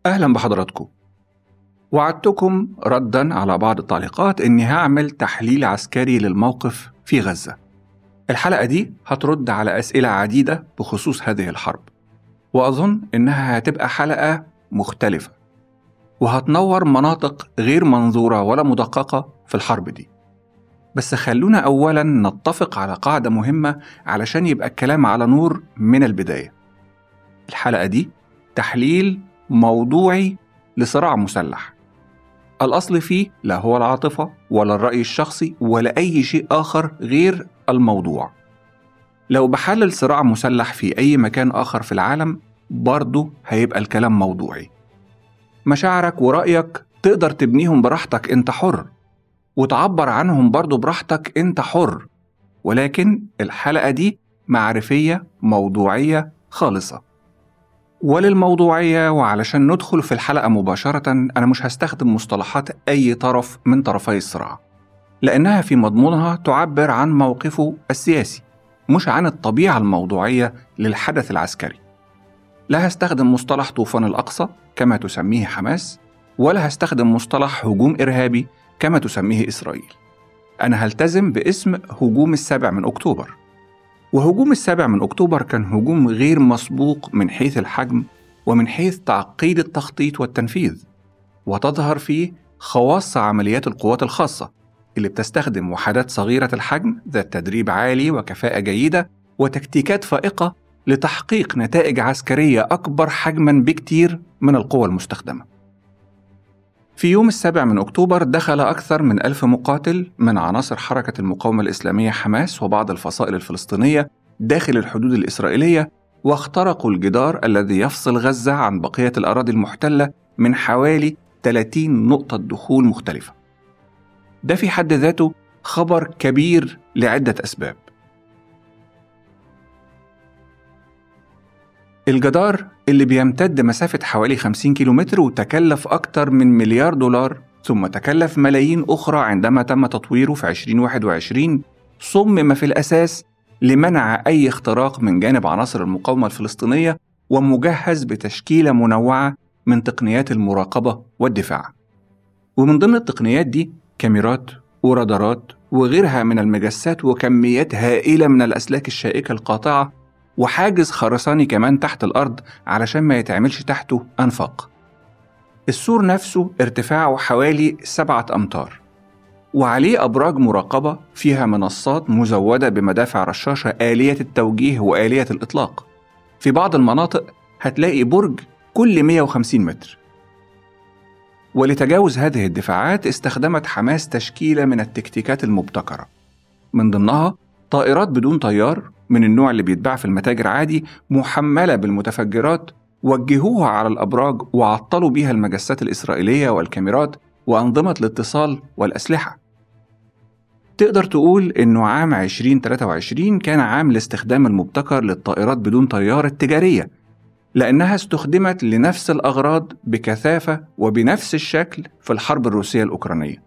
أهلا بحضراتكم وعدتكم ردا على بعض التعليقات إني هعمل تحليل عسكري للموقف في غزة الحلقة دي هترد على أسئلة عديدة بخصوص هذه الحرب وأظن إنها هتبقى حلقة مختلفة وهتنور مناطق غير منظورة ولا مدققة في الحرب دي بس خلونا أولا نتفق على قاعدة مهمة علشان يبقى الكلام على نور من البداية الحلقة دي تحليل موضوعي لصراع مسلح الأصل فيه لا هو العاطفة ولا الرأي الشخصي ولا أي شيء آخر غير الموضوع لو بحلل صراع مسلح في أي مكان آخر في العالم برضه هيبقى الكلام موضوعي مشاعرك ورأيك تقدر تبنيهم براحتك أنت حر وتعبر عنهم برضه براحتك أنت حر ولكن الحلقة دي معرفية موضوعية خالصة وللموضوعية وعلشان ندخل في الحلقة مباشرة أنا مش هستخدم مصطلحات أي طرف من طرفي الصراع لأنها في مضمونها تعبر عن موقفه السياسي مش عن الطبيعة الموضوعية للحدث العسكري لا هستخدم مصطلح طوفان الأقصى كما تسميه حماس ولا هستخدم مصطلح هجوم إرهابي كما تسميه إسرائيل أنا هلتزم باسم هجوم السابع من أكتوبر وهجوم السابع من أكتوبر كان هجوم غير مسبوق من حيث الحجم ومن حيث تعقيد التخطيط والتنفيذ وتظهر فيه خواص عمليات القوات الخاصة اللي بتستخدم وحدات صغيرة الحجم ذات تدريب عالي وكفاءة جيدة وتكتيكات فائقة لتحقيق نتائج عسكرية أكبر حجما بكتير من القوى المستخدمة في يوم السابع من أكتوبر دخل أكثر من ألف مقاتل من عناصر حركة المقاومة الإسلامية حماس وبعض الفصائل الفلسطينية داخل الحدود الإسرائيلية واخترقوا الجدار الذي يفصل غزة عن بقية الأراضي المحتلة من حوالي 30 نقطة دخول مختلفة. ده في حد ذاته خبر كبير لعدة أسباب. الجدار اللي بيمتد مسافة حوالي 50 كيلومتر وتكلف أكثر من مليار دولار ثم تكلف ملايين أخرى عندما تم تطويره في 2021 صمم في الأساس لمنع أي اختراق من جانب عناصر المقاومة الفلسطينية ومجهز بتشكيلة منوعة من تقنيات المراقبة والدفاع. ومن ضمن التقنيات دي كاميرات ورادارات وغيرها من المجسات وكميات هائلة من الأسلاك الشائكة القاطعة وحاجز خرساني كمان تحت الأرض علشان ما يتعملش تحته أنفاق. السور نفسه ارتفاعه حوالي سبعة أمتار وعليه أبراج مراقبة فيها منصات مزودة بمدافع رشاشة آلية التوجيه وآلية الإطلاق في بعض المناطق هتلاقي برج كل 150 متر ولتجاوز هذه الدفاعات استخدمت حماس تشكيلة من التكتيكات المبتكرة من ضمنها طائرات بدون طيار من النوع اللي بيتباع في المتاجر عادي محملة بالمتفجرات وجهوها على الأبراج وعطلوا بيها المجسات الإسرائيلية والكاميرات وأنظمة الاتصال والأسلحة تقدر تقول إنه عام 2023 كان عام الاستخدام المبتكر للطائرات بدون طيار التجارية لأنها استخدمت لنفس الأغراض بكثافة وبنفس الشكل في الحرب الروسية الأوكرانية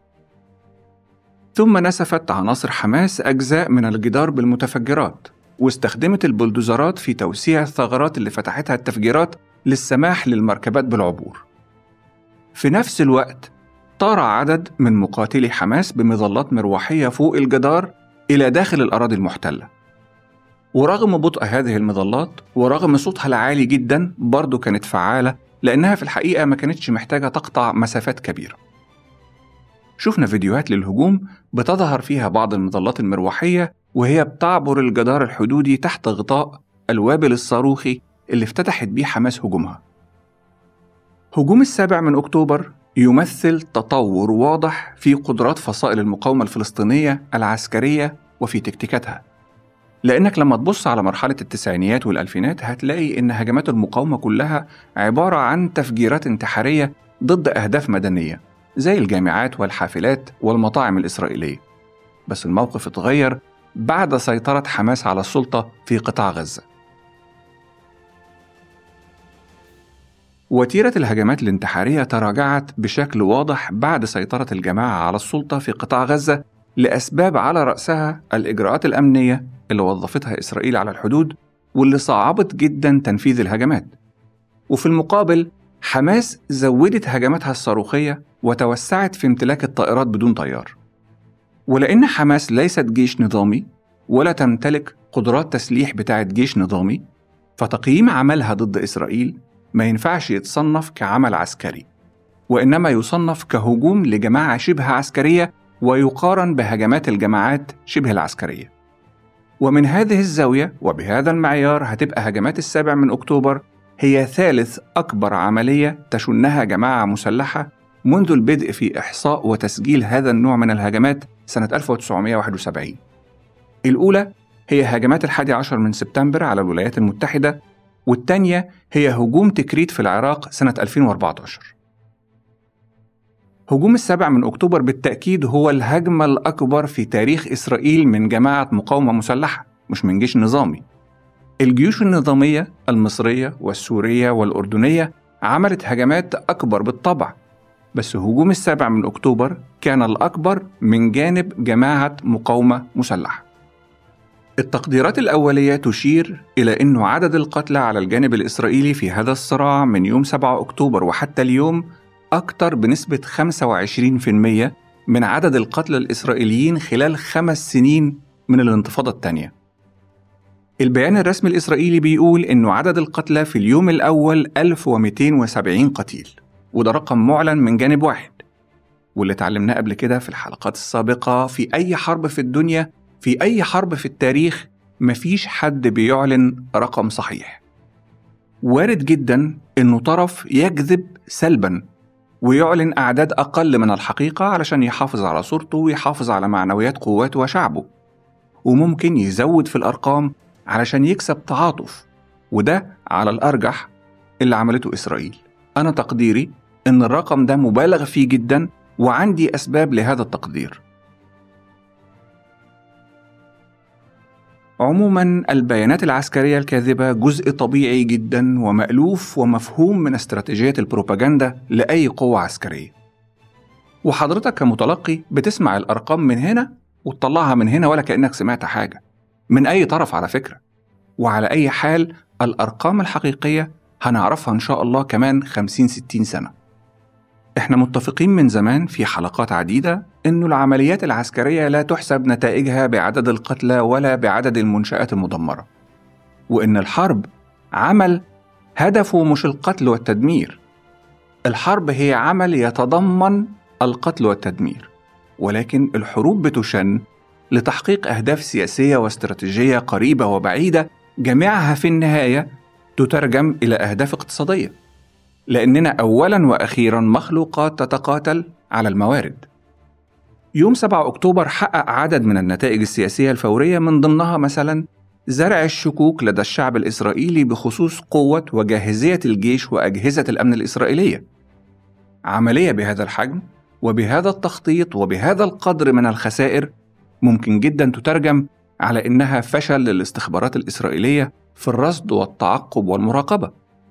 ثم نسفت عناصر حماس أجزاء من الجدار بالمتفجرات واستخدمت البلدوزرات في توسيع الثغرات اللي فتحتها التفجيرات للسماح للمركبات بالعبور في نفس الوقت طار عدد من مقاتلي حماس بمظلات مروحية فوق الجدار إلى داخل الأراضي المحتلة ورغم بطء هذه المظلات ورغم صوتها العالي جدا برضه كانت فعالة لأنها في الحقيقة ما كانتش محتاجة تقطع مسافات كبيرة شفنا فيديوهات للهجوم بتظهر فيها بعض المظلات المروحية وهي بتعبر الجدار الحدودي تحت غطاء الوابل الصاروخي اللي افتتحت بيه حماس هجومها هجوم السابع من أكتوبر يمثل تطور واضح في قدرات فصائل المقاومة الفلسطينية العسكرية وفي تكتيكاتها لأنك لما تبص على مرحلة التسعينيات والألفينات هتلاقي إن هجمات المقاومة كلها عبارة عن تفجيرات انتحارية ضد أهداف مدنية زي الجامعات والحافلات والمطاعم الإسرائيلية بس الموقف اتغير بعد سيطرة حماس على السلطة في قطاع غزة وتيرة الهجمات الانتحارية تراجعت بشكل واضح بعد سيطرة الجماعة على السلطة في قطاع غزة لأسباب على رأسها الإجراءات الأمنية اللي وظفتها إسرائيل على الحدود واللي صعبت جدا تنفيذ الهجمات وفي المقابل حماس زودت هجماتها الصاروخية وتوسعت في امتلاك الطائرات بدون طيار ولأن حماس ليست جيش نظامي ولا تمتلك قدرات تسليح بتاعة جيش نظامي فتقييم عملها ضد إسرائيل ما ينفعش يتصنف كعمل عسكري وإنما يصنف كهجوم لجماعة شبه عسكرية ويقارن بهجمات الجماعات شبه العسكرية ومن هذه الزاوية وبهذا المعيار هتبقى هجمات السابع من أكتوبر هي ثالث أكبر عملية تشنها جماعة مسلحة منذ البدء في إحصاء وتسجيل هذا النوع من الهجمات سنة 1971 الأولى هي هجمات الحادي عشر من سبتمبر على الولايات المتحدة والثانية هي هجوم تكريت في العراق سنة 2014 هجوم السابع من أكتوبر بالتأكيد هو الهجمة الأكبر في تاريخ إسرائيل من جماعة مقاومة مسلحة مش من جيش نظامي الجيوش النظامية المصرية والسورية والأردنية عملت هجمات أكبر بالطبع بس هجوم السابع من أكتوبر كان الأكبر من جانب جماعة مقاومة مسلحة التقديرات الأولية تشير إلى أن عدد القتلى على الجانب الإسرائيلي في هذا الصراع من يوم 7 أكتوبر وحتى اليوم أكثر بنسبة 25% من عدد القتلى الإسرائيليين خلال خمس سنين من الانتفاضة الثانية. البيان الرسمي الإسرائيلي بيقول إنه عدد القتلى في اليوم الأول 1270 قتيل وده رقم معلن من جانب واحد واللي اتعلمناه قبل كده في الحلقات السابقة في أي حرب في الدنيا في أي حرب في التاريخ مفيش حد بيعلن رقم صحيح وارد جدا إنه طرف يكذب سلبا ويعلن أعداد أقل من الحقيقة علشان يحافظ على صورته ويحافظ على معنويات قواته وشعبه وممكن يزود في الأرقام علشان يكسب تعاطف وده على الأرجح اللي عملته إسرائيل أنا تقديري إن الرقم ده مبالغ فيه جدا وعندي أسباب لهذا التقدير عموما البيانات العسكرية الكاذبة جزء طبيعي جدا ومألوف ومفهوم من استراتيجية البروباجندا لأي قوة عسكرية وحضرتك كمتلقي بتسمع الأرقام من هنا وتطلعها من هنا ولا كأنك سمعت حاجة من أي طرف على فكرة وعلى أي حال الأرقام الحقيقية هنعرفها إن شاء الله كمان 50 60 سنة احنا متفقين من زمان في حلقات عديدة انه العمليات العسكرية لا تحسب نتائجها بعدد القتلى ولا بعدد المنشآت المدمرة وان الحرب عمل هدفه مش القتل والتدمير الحرب هي عمل يتضمن القتل والتدمير ولكن الحروب بتشن لتحقيق اهداف سياسيه واستراتيجيه قريبه وبعيده جميعها في النهايه تترجم الى اهداف اقتصاديه لاننا اولا واخيرا مخلوقات تتقاتل على الموارد يوم 7 اكتوبر حقق عدد من النتائج السياسيه الفوريه من ضمنها مثلا زرع الشكوك لدى الشعب الاسرائيلي بخصوص قوه وجاهزيه الجيش واجهزه الامن الاسرائيليه عمليه بهذا الحجم وبهذا التخطيط وبهذا القدر من الخسائر ممكن جدا تترجم على انها فشل للاستخبارات الاسرائيليه في الرصد والتعقب والمراقبه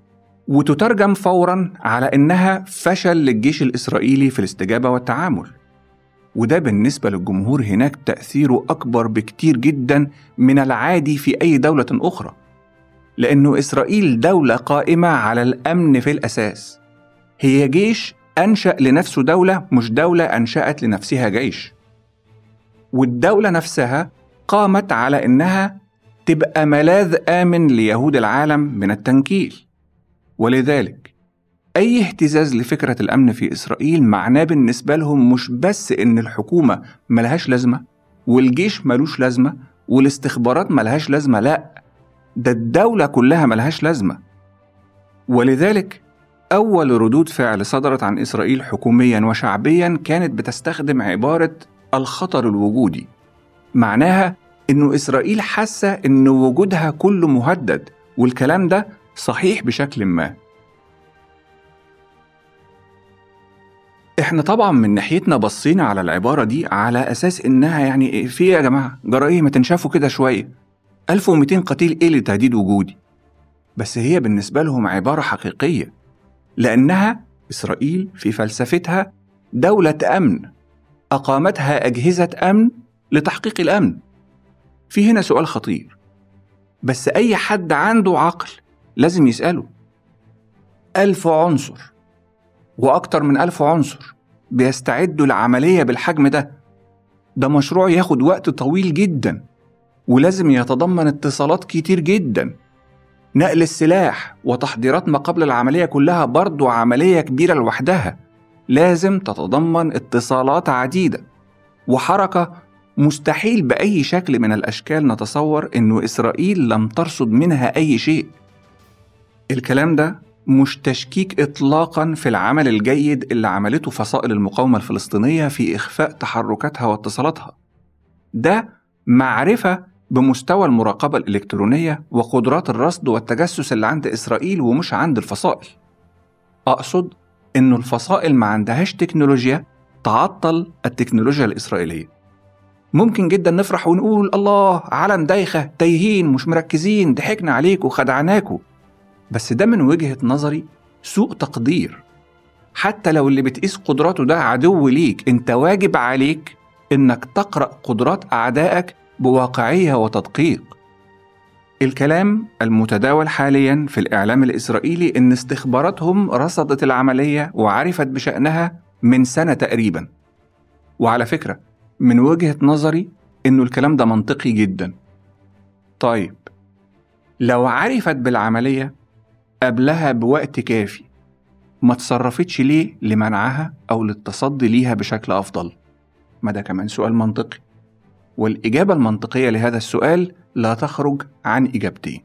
وتترجم فورا على انها فشل للجيش الاسرائيلي في الاستجابه والتعامل وده بالنسبه للجمهور هناك تاثيره اكبر بكتير جدا من العادي في اي دوله اخرى لانه اسرائيل دوله قائمه على الامن في الاساس هي جيش انشا لنفسه دوله مش دوله انشات لنفسها جيش والدوله نفسها قامت على انها تبقى ملاذ امن ليهود العالم من التنكيل ولذلك أي اهتزاز لفكرة الأمن في إسرائيل معناه بالنسبة لهم مش بس إن الحكومة ملهاش لازمة والجيش ملوش لازمة والاستخبارات ملهاش لازمة لأ ده الدولة كلها ملهاش لازمة ولذلك أول ردود فعل صدرت عن إسرائيل حكوميا وشعبيا كانت بتستخدم عبارة الخطر الوجودي معناها إنه إسرائيل حاسة إن وجودها كله مهدد والكلام ده صحيح بشكل ما احنا طبعا من ناحيتنا بصينا على العبارة دي على أساس إنها يعني إيه في يا جماعة جرى ما تنشافوا كده شوية 1200 قتيل إيه لتهديد وجودي بس هي بالنسبة لهم عبارة حقيقية لأنها إسرائيل في فلسفتها دولة أمن أقامتها أجهزة أمن لتحقيق الأمن في هنا سؤال خطير بس أي حد عنده عقل لازم يسأله ألف عنصر وأكتر من ألف عنصر بيستعدوا لعملية بالحجم ده ده مشروع ياخد وقت طويل جدا ولازم يتضمن اتصالات كتير جدا نقل السلاح وتحضيرات ما قبل العملية كلها برضو عملية كبيرة لوحدها لازم تتضمن اتصالات عديدة وحركة مستحيل بأي شكل من الأشكال نتصور أن إسرائيل لم ترصد منها أي شيء الكلام ده مش تشكيك إطلاقا في العمل الجيد اللي عملته فصائل المقاومة الفلسطينية في إخفاء تحركاتها واتصالاتها ده معرفة بمستوى المراقبة الإلكترونية وقدرات الرصد والتجسس اللي عند إسرائيل ومش عند الفصائل أقصد إنه الفصائل ما عندهاش تكنولوجيا تعطل التكنولوجيا الإسرائيلية ممكن جدا نفرح ونقول الله علم دايخة تايهين مش مركزين ضحكنا عليكم خدعناكم بس ده من وجهة نظري سوء تقدير حتى لو اللي بتقيس قدراته ده عدو ليك انت واجب عليك انك تقرأ قدرات أعدائك بواقعية وتدقيق الكلام المتداول حاليا في الإعلام الإسرائيلي إن استخباراتهم رصدت العملية وعرفت بشأنها من سنة تقريبا وعلى فكرة من وجهة نظري إنه الكلام ده منطقي جدا طيب لو عرفت بالعملية قبلها بوقت كافي ما تصرفتش ليه لمنعها أو للتصدي ليها بشكل أفضل ما ده كمان سؤال منطقي والإجابة المنطقية لهذا السؤال لا تخرج عن إجابتين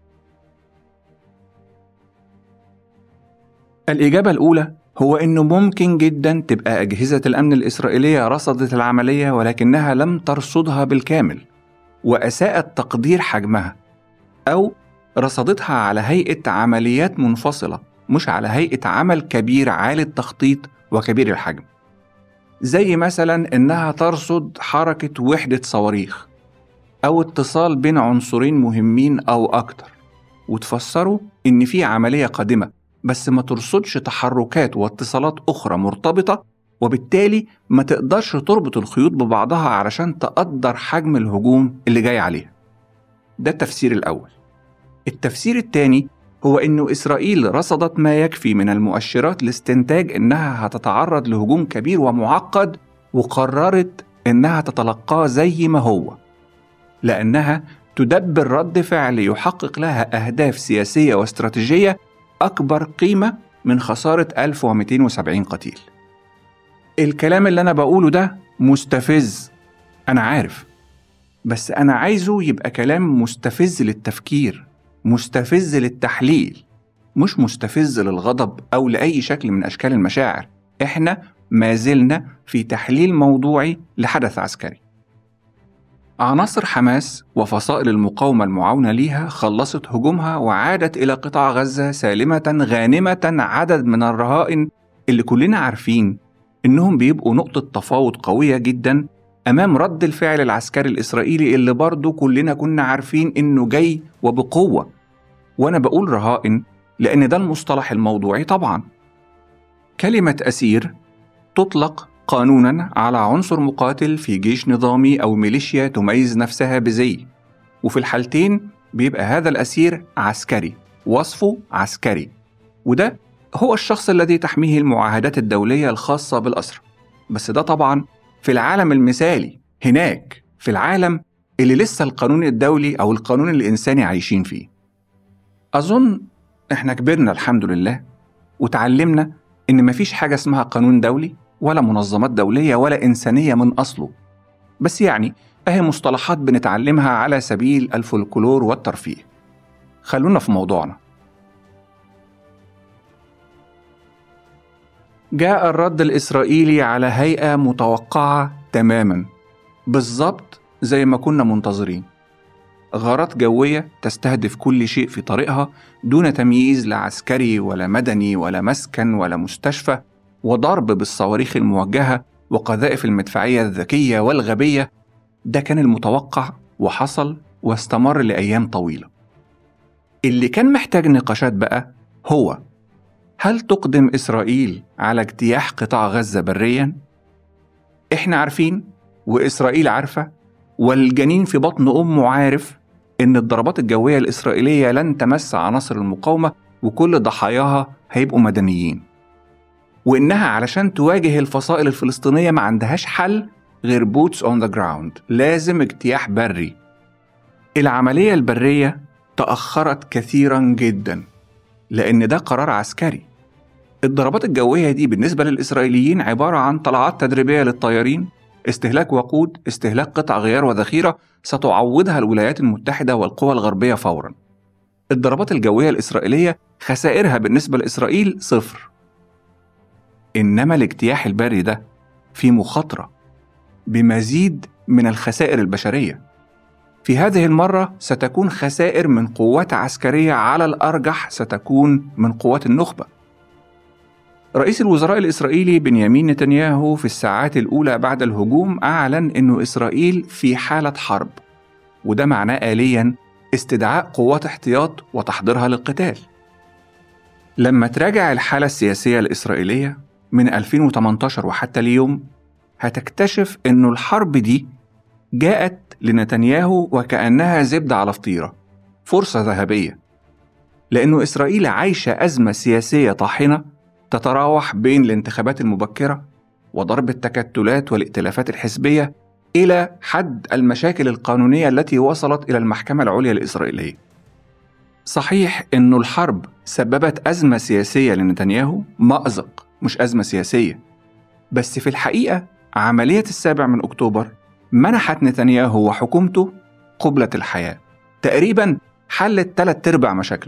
الإجابة الأولى هو إنه ممكن جدا تبقى أجهزة الأمن الإسرائيلية رصدت العملية ولكنها لم ترصدها بالكامل وأساءت تقدير حجمها أو رصدتها على هيئة عمليات منفصلة مش على هيئة عمل كبير عالي التخطيط وكبير الحجم زي مثلا إنها ترصد حركة وحدة صواريخ أو اتصال بين عنصرين مهمين أو أكتر وتفسروا إن في عملية قادمة بس ما ترصدش تحركات واتصالات أخرى مرتبطة وبالتالي ما تقدرش تربط الخيوط ببعضها علشان تقدر حجم الهجوم اللي جاي عليها ده التفسير الأول التفسير الثاني هو أن إسرائيل رصدت ما يكفي من المؤشرات لاستنتاج أنها هتتعرض لهجوم كبير ومعقد وقررت أنها تتلقاه زي ما هو لأنها تدبر رد فعل يحقق لها أهداف سياسية واستراتيجية أكبر قيمة من خسارة 1270 قتيل الكلام اللي أنا بقوله ده مستفز أنا عارف بس أنا عايزه يبقى كلام مستفز للتفكير مستفز للتحليل مش مستفز للغضب أو لأي شكل من أشكال المشاعر إحنا ما زلنا في تحليل موضوعي لحدث عسكري عناصر حماس وفصائل المقاومة المعاونة ليها خلصت هجومها وعادت إلى قطاع غزة سالمة غانمة عدد من الرهائن اللي كلنا عارفين إنهم بيبقوا نقطة تفاوض قوية جدا أمام رد الفعل العسكري الإسرائيلي اللي برضه كلنا كنا عارفين إنه جاي وبقوة وأنا بقول رهائن لأن ده المصطلح الموضوعي طبعا كلمة أسير تطلق قانونا على عنصر مقاتل في جيش نظامي أو ميليشيا تميز نفسها بزي وفي الحالتين بيبقى هذا الأسير عسكري وصفه عسكري وده هو الشخص الذي تحميه المعاهدات الدولية الخاصة بالأسرى بس ده طبعا في العالم المثالي هناك في العالم اللي لسه القانون الدولي أو القانون الإنساني عايشين فيه أظن إحنا كبرنا الحمد لله وتعلمنا إن مفيش حاجة اسمها قانون دولي ولا منظمات دولية ولا إنسانية من أصله بس يعني أهي مصطلحات بنتعلمها على سبيل الفولكلور والترفيه خلونا في موضوعنا جاء الرد الإسرائيلي على هيئة متوقعة تماما بالظبط زي ما كنا منتظرين غارات جوية تستهدف كل شيء في طريقها دون تمييز لعسكري ولا مدني ولا مسكن ولا مستشفى وضرب بالصواريخ الموجهة وقذائف المدفعية الذكية والغبية ده كان المتوقع وحصل واستمر لأيام طويلة اللي كان محتاج نقاشات بقى هو هل تقدم إسرائيل على اجتياح قطاع غزة بريا؟ إحنا عارفين وإسرائيل عارفة والجنين في بطن أمه عارف إن الضربات الجوية الإسرائيلية لن تمس عناصر المقاومة وكل ضحاياها هيبقوا مدنيين وإنها علشان تواجه الفصائل الفلسطينية ما عندهاش حل غير بوتس اون ذا جراوند لازم اجتياح بري العملية البرية تأخرت كثيرا جدا لأن ده قرار عسكري الضربات الجوية دي بالنسبة للإسرائيليين عبارة عن طلعات تدريبية للطيارين استهلاك وقود استهلاك قطع غيار وذخيرة ستعوضها الولايات المتحدة والقوى الغربية فورا الضربات الجوية الإسرائيلية خسائرها بالنسبة لإسرائيل صفر إنما الاجتياح البري ده في مخاطرة بمزيد من الخسائر البشرية في هذه المرة ستكون خسائر من قوات عسكرية على الأرجح ستكون من قوات النخبة رئيس الوزراء الإسرائيلي بنيامين نتنياهو في الساعات الأولى بعد الهجوم أعلن أن إسرائيل في حالة حرب وده معناه آليا استدعاء قوات احتياط وتحضيرها للقتال لما تراجع الحالة السياسية الإسرائيلية من 2018 وحتى اليوم هتكتشف أنه الحرب دي جاءت لنتنياهو وكأنها زبدة على فطيرة فرصة ذهبية لأنه إسرائيل عايشة أزمة سياسية طاحنة تتراوح بين الانتخابات المبكرة وضرب التكتلات والائتلافات الحزبية إلى حد المشاكل القانونية التي وصلت إلى المحكمة العليا الإسرائيلية. صحيح أن الحرب سببت أزمة سياسية لنتنياهو مأزق مش أزمة سياسية بس في الحقيقة عملية السابع من أكتوبر منحت نتنياهو وحكومته قبلة الحياة تقريبا حلت ثلاث أرباع مشاكله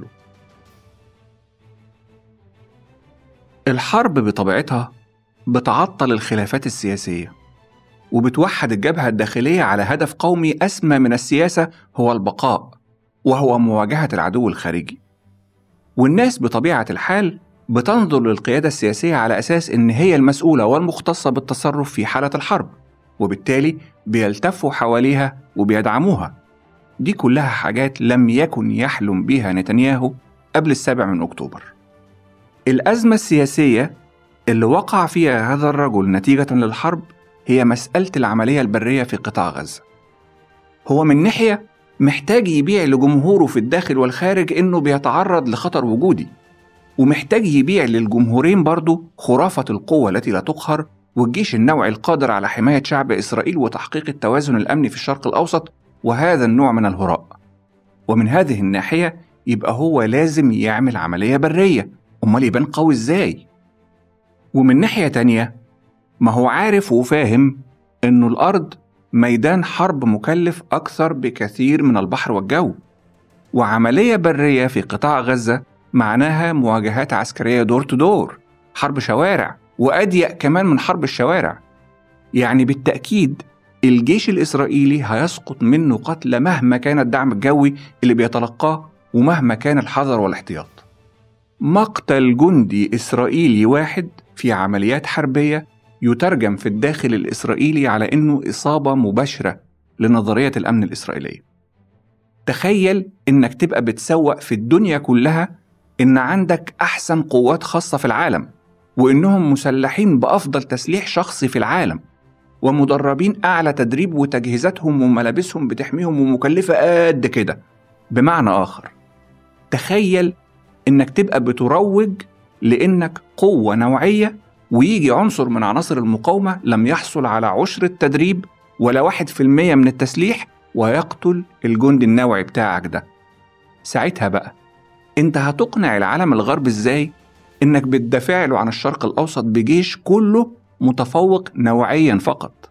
الحرب بطبيعتها بتعطل الخلافات السياسية وبتوحد الجبهة الداخلية على هدف قومي أسمى من السياسة هو البقاء وهو مواجهة العدو الخارجي والناس بطبيعة الحال بتنظر للقيادة السياسية على أساس إن هي المسؤولة والمختصة بالتصرف في حالة الحرب وبالتالي بيلتفوا حواليها وبيدعموها دي كلها حاجات لم يكن يحلم بها نتنياهو قبل السابع من أكتوبر الأزمة السياسية اللي وقع فيها هذا الرجل نتيجة للحرب هي مسألة العملية البرية في قطاع غزة. هو من ناحية محتاج يبيع لجمهوره في الداخل والخارج إنه بيتعرض لخطر وجودي، ومحتاج يبيع للجمهورين برضه خرافة القوة التي لا تقهر والجيش النوعي القادر على حماية شعب إسرائيل وتحقيق التوازن الأمني في الشرق الأوسط وهذا النوع من الهراء. ومن هذه الناحية يبقى هو لازم يعمل عملية برية، أمال يبان قوي إزاي؟ ومن ناحية تانية ما هو عارف وفاهم إنه الأرض ميدان حرب مكلف أكثر بكثير من البحر والجو وعملية برية في قطاع غزة معناها مواجهات عسكرية دور تو دور حرب شوارع وأضيق كمان من حرب الشوارع يعني بالتأكيد الجيش الإسرائيلي هيسقط منه قتلى مهما كان الدعم الجوي اللي بيتلقاه ومهما كان الحذر والاحتياط مقتل جندي إسرائيلي واحد في عمليات حربية يترجم في الداخل الإسرائيلي على إنه إصابة مباشرة لنظرية الأمن الإسرائيلية. تخيل إنك تبقى بتسوق في الدنيا كلها إن عندك أحسن قوات خاصة في العالم وإنهم مسلحين بأفضل تسليح شخصي في العالم ومدربين أعلى تدريب وتجهيزاتهم وملابسهم بتحميهم ومكلفة قد كده بمعنى آخر تخيل إنك تبقى بتروج لإنك قوة نوعية ويجي عنصر من عناصر المقاومة لم يحصل على عشر التدريب ولا واحد في المية من التسليح ويقتل الجندي النوعي بتاعك ده ساعتها بقى انت هتقنع العالم الغرب ازاي انك بتدافع له عن الشرق الاوسط بجيش كله متفوق نوعيا فقط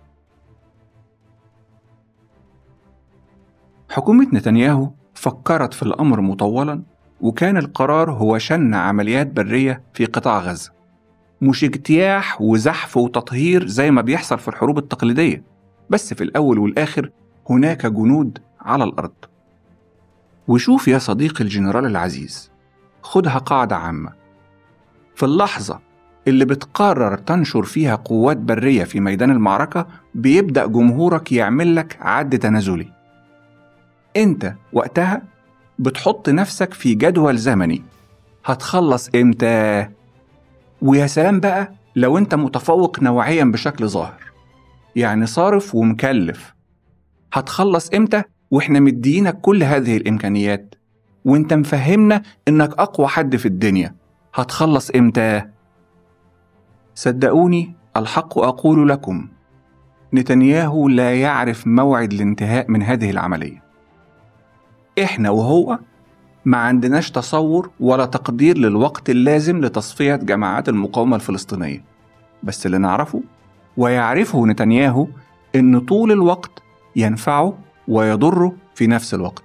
حكومة نتنياهو فكرت في الأمر مطولا وكان القرار هو شن عمليات برية في قطاع غزة مش اجتياح وزحف وتطهير زي ما بيحصل في الحروب التقليدية بس في الأول والآخر هناك جنود على الأرض وشوف يا صديقي الجنرال العزيز خدها قاعدة عامة في اللحظة اللي بتقرر تنشر فيها قوات برية في ميدان المعركة بيبدأ جمهورك يعمل لك عد تنازلي انت وقتها بتحط نفسك في جدول زمني هتخلص امتى ويا سلام بقى لو انت متفوق نوعيا بشكل ظاهر يعني صارف ومكلف هتخلص امتى واحنا مدينك كل هذه الامكانيات وانت مفهمنا انك اقوى حد في الدنيا هتخلص امتى صدقوني الحق أقول لكم نتنياهو لا يعرف موعد الانتهاء من هذه العملية إحنا وهو ما عندناش تصور ولا تقدير للوقت اللازم لتصفية جماعات المقاومة الفلسطينية بس اللي نعرفه ويعرفه نتنياهو إن طول الوقت ينفعه ويضره في نفس الوقت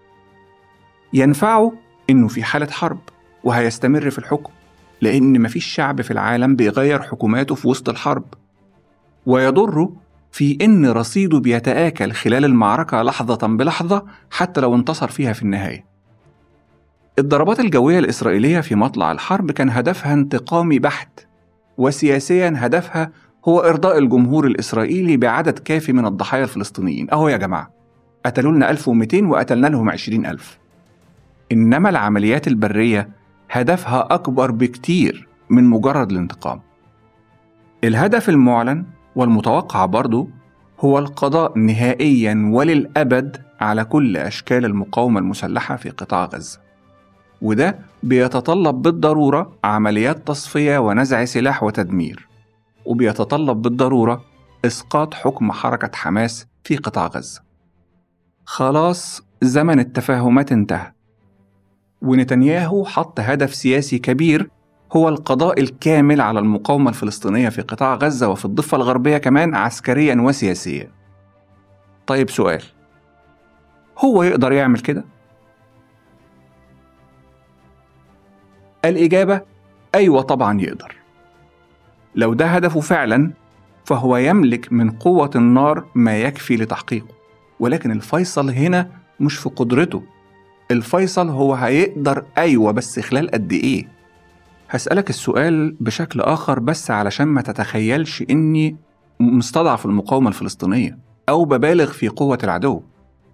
ينفعه إنه في حالة حرب وهيستمر في الحكم لأن مفيش شعب في العالم بيغير حكوماته في وسط الحرب ويضره في إن رصيده بيتآكل خلال المعركة لحظة بلحظة حتى لو انتصر فيها في النهاية الضربات الجوية الإسرائيلية في مطلع الحرب كان هدفها انتقامي بحت وسياسيا هدفها هو إرضاء الجمهور الإسرائيلي بعدد كافي من الضحايا الفلسطينيين أهو يا جماعة قتلوا لنا 1200 وقتلنا لهم 20000 إنما العمليات البرية هدفها أكبر بكتير من مجرد الانتقام الهدف المعلن والمتوقع برضه هو القضاء نهائيا وللأبد على كل أشكال المقاومة المسلحة في قطاع غزة وده بيتطلب بالضرورة عمليات تصفية ونزع سلاح وتدمير وبيتطلب بالضرورة إسقاط حكم حركة حماس في قطاع غزة خلاص زمن التفاهمات انتهى ونتنياهو حط هدف سياسي كبير هو القضاء الكامل على المقاومة الفلسطينية في قطاع غزة وفي الضفة الغربية كمان عسكريا وسياسيا. طيب سؤال هو يقدر يعمل كده؟ الإجابة أيوة طبعا يقدر. لو ده هدفه فعلا فهو يملك من قوة النار ما يكفي لتحقيقه، ولكن الفيصل هنا مش في قدرته. الفيصل هو هيقدر أيوة بس خلال قد إيه؟ هسألك السؤال بشكل آخر بس علشان ما تتخيلش إني مستضعف المقاومة الفلسطينية أو ببالغ في قوة العدو.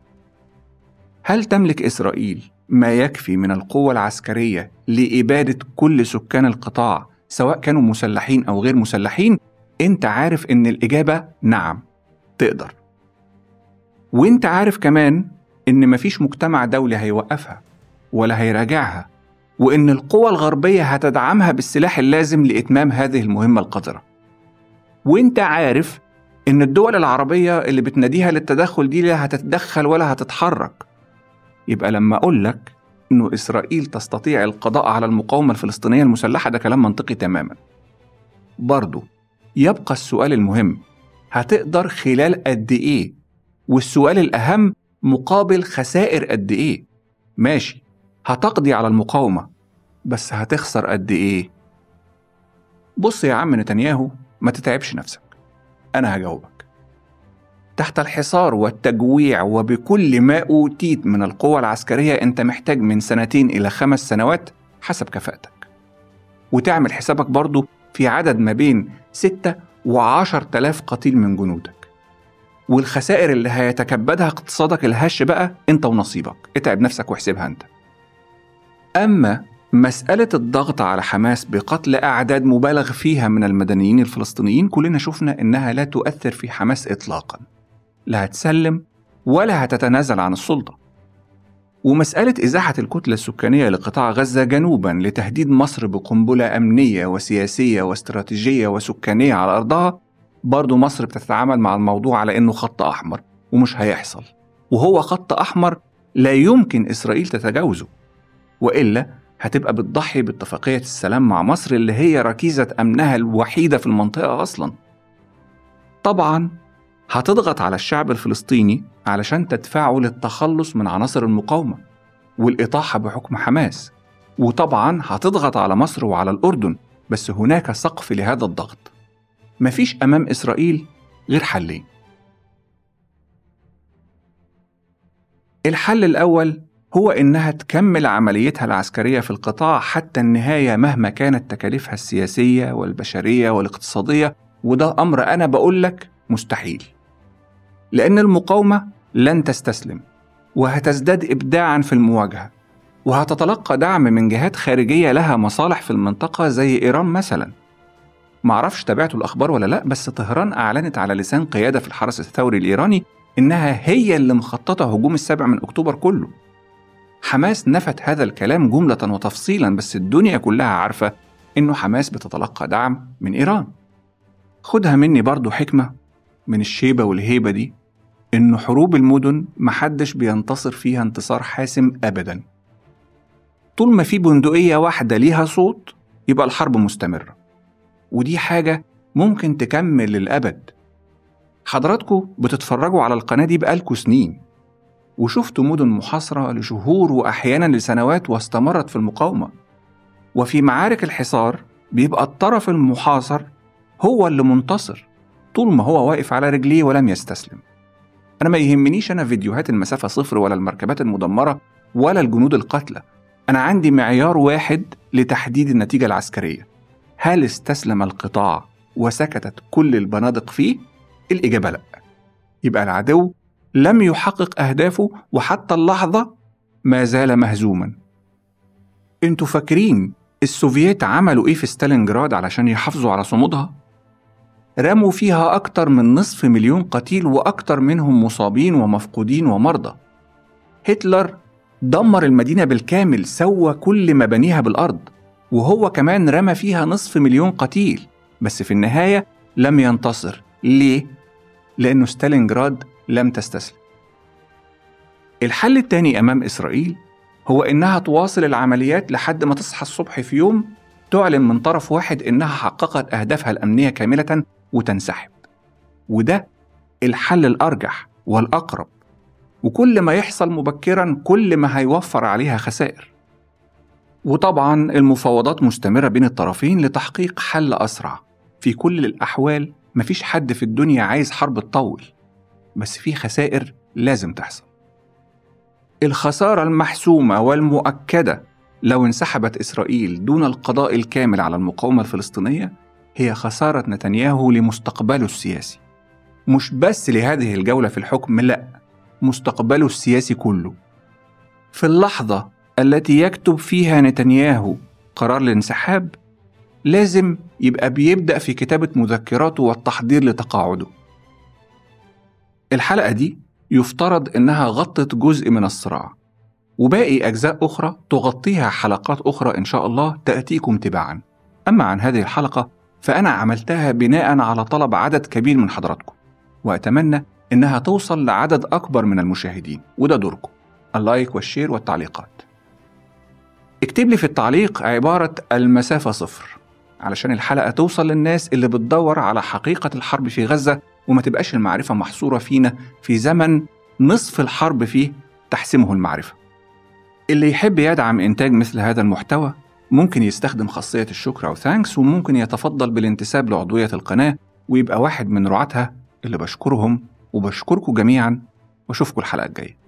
هل تملك إسرائيل ما يكفي من القوة العسكرية لإبادة كل سكان القطاع سواء كانوا مسلحين أو غير مسلحين؟ أنت عارف إن الإجابة نعم تقدر. وأنت عارف كمان إن مفيش مجتمع دولي هيوقفها ولا هيراجعها وإن القوى الغربية هتدعمها بالسلاح اللازم لإتمام هذه المهمة القذرة. وإنت عارف إن الدول العربية اللي بتناديها للتدخل دي لا هتتدخل ولا هتتحرك. يبقى لما أقول لك إنه إسرائيل تستطيع القضاء على المقاومة الفلسطينية المسلحة ده كلام منطقي تماما. برضه يبقى السؤال المهم هتقدر خلال قد إيه؟ والسؤال الأهم مقابل خسائر قد إيه؟ ماشي هتقضي على المقاومة بس هتخسر قد إيه؟ بص يا عم نتنياهو ما تتعبش نفسك أنا هجاوبك تحت الحصار والتجويع وبكل ما أوتيت من القوة العسكرية أنت محتاج من سنتين إلى خمس سنوات حسب كفاءتك وتعمل حسابك برضو في عدد ما بين ستة وعشر تلاف قتيل من جنودك والخسائر اللي هيتكبدها اقتصادك الهش بقى انت ونصيبك اتعب نفسك واحسبها انت أما مسألة الضغط على حماس بقتل أعداد مبالغ فيها من المدنيين الفلسطينيين كلنا شفنا إنها لا تؤثر في حماس إطلاقا لا هتسلم ولا هتتنازل عن السلطة ومسألة إزاحة الكتلة السكانية لقطاع غزة جنوبا لتهديد مصر بقنبلة أمنية وسياسية واستراتيجية وسكانية على أرضها برضو مصر بتتعامل مع الموضوع على إنه خط أحمر ومش هيحصل وهو خط أحمر لا يمكن إسرائيل تتجاوزه والا هتبقى بتضحي باتفاقيه السلام مع مصر اللي هي ركيزه امنها الوحيده في المنطقه اصلا. طبعا هتضغط على الشعب الفلسطيني علشان تدفعه للتخلص من عناصر المقاومه والاطاحه بحكم حماس. وطبعا هتضغط على مصر وعلى الاردن بس هناك سقف لهذا الضغط. مفيش امام اسرائيل غير حلين. الحل الاول هو إنها تكمل عمليتها العسكرية في القطاع حتى النهاية مهما كانت تكاليفها السياسية والبشرية والاقتصادية وده أمر أنا بقول لك مستحيل لأن المقاومة لن تستسلم وهتزداد إبداعا في المواجهة وهتتلقى دعم من جهات خارجية لها مصالح في المنطقة زي إيران مثلا معرفش تابعتوا الأخبار ولا لأ بس طهران أعلنت على لسان قيادة في الحرس الثوري الإيراني إنها هي اللي مخططة هجوم السابع من أكتوبر كله حماس نفت هذا الكلام جملة وتفصيلا بس الدنيا كلها عارفة إنه حماس بتتلقى دعم من إيران خدها مني برضو حكمة من الشيبة والهيبة دي إن حروب المدن محدش بينتصر فيها انتصار حاسم أبدا طول ما في بندقية واحدة ليها صوت يبقى الحرب مستمرة ودي حاجة ممكن تكمل للأبد حضراتكم بتتفرجوا على القناة دي بقالكوا سنين وشفتوا مدن محاصرة لشهور وأحيانا لسنوات واستمرت في المقاومة وفي معارك الحصار بيبقى الطرف المحاصر هو اللي منتصر طول ما هو واقف على رجليه ولم يستسلم أنا ما يهمنيش أنا فيديوهات المسافة صفر ولا المركبات المدمرة ولا الجنود القتلى أنا عندي معيار واحد لتحديد النتيجة العسكرية هل استسلم القطاع وسكتت كل البنادق فيه؟ الإجابة لأ يبقى العدو لم يحقق أهدافه وحتى اللحظة ما زال مهزوما انتوا فاكرين السوفييت عملوا ايه في ستالينجراد علشان يحافظوا على صمودها؟ رموا فيها أكتر من نصف مليون قتيل وأكتر منهم مصابين ومفقودين ومرضى هتلر دمر المدينة بالكامل سوى كل مبانيها بالأرض وهو كمان رمى فيها نصف مليون قتيل بس في النهاية لم ينتصر ليه؟ لأنه ستالينجراد لم تستسلم الحل الثاني أمام إسرائيل هو إنها تواصل العمليات لحد ما تصحى الصبح في يوم تعلن من طرف واحد إنها حققت أهدافها الأمنية كاملة وتنسحب وده الحل الأرجح والأقرب وكل ما يحصل مبكرا كل ما هيوفر عليها خسائر وطبعا المفاوضات مستمرة بين الطرفين لتحقيق حل أسرع في كل الأحوال مفيش حد في الدنيا عايز حرب تطول بس في خسائر لازم تحصل الخسارة المحسومة والمؤكدة لو انسحبت إسرائيل دون القضاء الكامل على المقاومة الفلسطينية هي خسارة نتنياهو لمستقبله السياسي مش بس لهذه الجولة في الحكم لأ مستقبله السياسي كله في اللحظة التي يكتب فيها نتنياهو قرار الانسحاب لازم يبقى بيبدأ في كتابة مذكراته والتحضير لتقاعده الحلقة دي يفترض إنها غطت جزء من الصراع وباقي أجزاء أخرى تغطيها حلقات أخرى إن شاء الله تأتيكم تباعا أما عن هذه الحلقة فأنا عملتها بناء على طلب عدد كبير من حضراتكم وأتمنى إنها توصل لعدد أكبر من المشاهدين وده دوركم اللايك والشير والتعليقات اكتب لي في التعليق عبارة المسافة صفر علشان الحلقة توصل للناس اللي بتدور على حقيقة الحرب في غزة وما تبقاش المعرفة محصورة فينا في زمن نصف الحرب فيه تحسمه المعرفة اللي يحب يدعم إنتاج مثل هذا المحتوى ممكن يستخدم خاصية الشكر أو ثانكس وممكن يتفضل بالانتساب لعضوية القناة ويبقى واحد من رعاتها اللي بشكرهم وبشكركم جميعا واشوفكم الحلقة الجاية